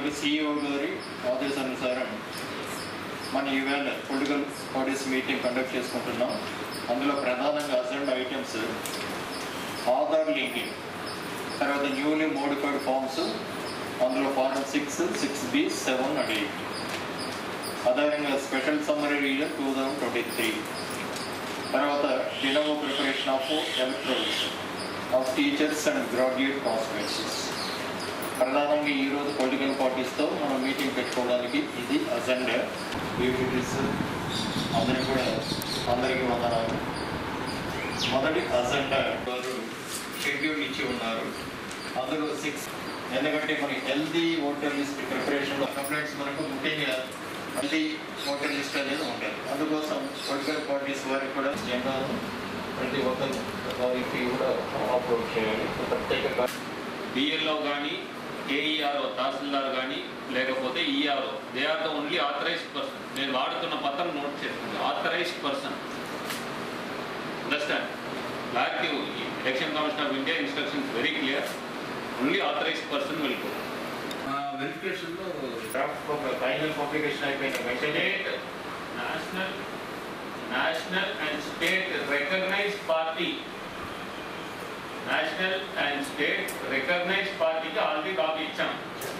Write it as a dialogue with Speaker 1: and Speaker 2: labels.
Speaker 1: మనకి సిఇఓ గారి ఆదేశానుసారం మన ఈవేళ పొలిటికల్ బాడీస్ మీటింగ్ కండక్ట్ చేసుకుంటున్నాం అందులో ప్రధానంగా అసెండ్ ఐటమ్స్ ఆధార్ లింకింగ్ తర్వాత న్యూలీ మోడిఫైడ్ ఫార్మ్స్ అందులో form six six B seven and eight అదేవిధంగా special summary revision two thousand twenty three తర్వాత డినమో preparation of electoral rolls of teachers and graduate constituencies ప్రధానంగా ఈరోజు పొలిటికల్ పార్టీస్తో మనం మీటింగ్ పెట్టుకోవడానికి ఇది అజెండా బీపీటీస్ అందరికి కూడా అందరికీ వందనాలు మొదటి అజెండా వారు షెడ్యూల్ ఇచ్చి ఉన్నారు అందులో సిక్స్ ఎందుకంటే మనకి హెల్దీ ఓటర్ లిస్ట్ ప్రిపరేషన్లో కంప్లైంట్స్ మనకు ముఖ్యంగా హెల్దీ ఓటర్ లిస్ట్ అనేది ఉంటుంది అందుకోసం పొలిటికల్ పార్టీస్ వారికి కూడా జెండాను ప్రతి ఒక్కరు వారికి కూడా అప్లోడ్ చేయాలి ప్రత్యేక
Speaker 2: బిఎల్ఓ కానీ ఏఈఆర్ఓ తహసీల్దార్ కానీ లేకపోతే ERO they are the only authorised person నేను వాడుతున్న పత్రం నోట్ చేసుకోండి authorised person understand clarity election commission of India instructions very clear only authorised person will go
Speaker 1: వెరిఫికేషన్లో డ్రాఫ్ట్ ఫైనల్ పబ్లికేషన్ అయిపోయిన వెంటనే
Speaker 2: state national national and state recognised party నేషనల్ and state రికగ్నైజ్డ్ పార్టీకి ఆల్రెడీ కాపీ ఇచ్చాం